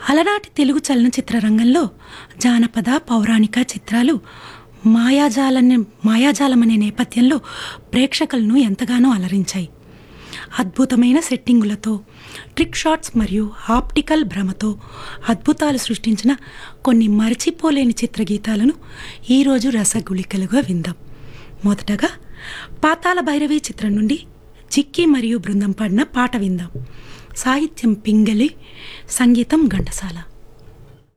అలనాటి తెలుగు చలనచిత్ర రంగంలో జానపద పౌరాణిక చిత్రాలు మాయాజాలని మాయాజాలం అనే నేపథ్యంలో ప్రేక్షకులను ఎంతగానో అలరించాయి అద్భుతమైన సెట్టింగులతో ట్రిక్ షాట్స్ మరియు ఆప్టికల్ భ్రమతో అద్భుతాలు సృష్టించిన కొన్ని మరచిపోలేని చిత్రగీతాలను ఈరోజు రసగుళికలుగా విందాం మొదటగా పాతాల భైరవి చిత్రం నుండి చిక్కి మరియు బృందం పాడిన పాట విందాం సాహిత్యం పింగళి సంగీతం ఘంటసాల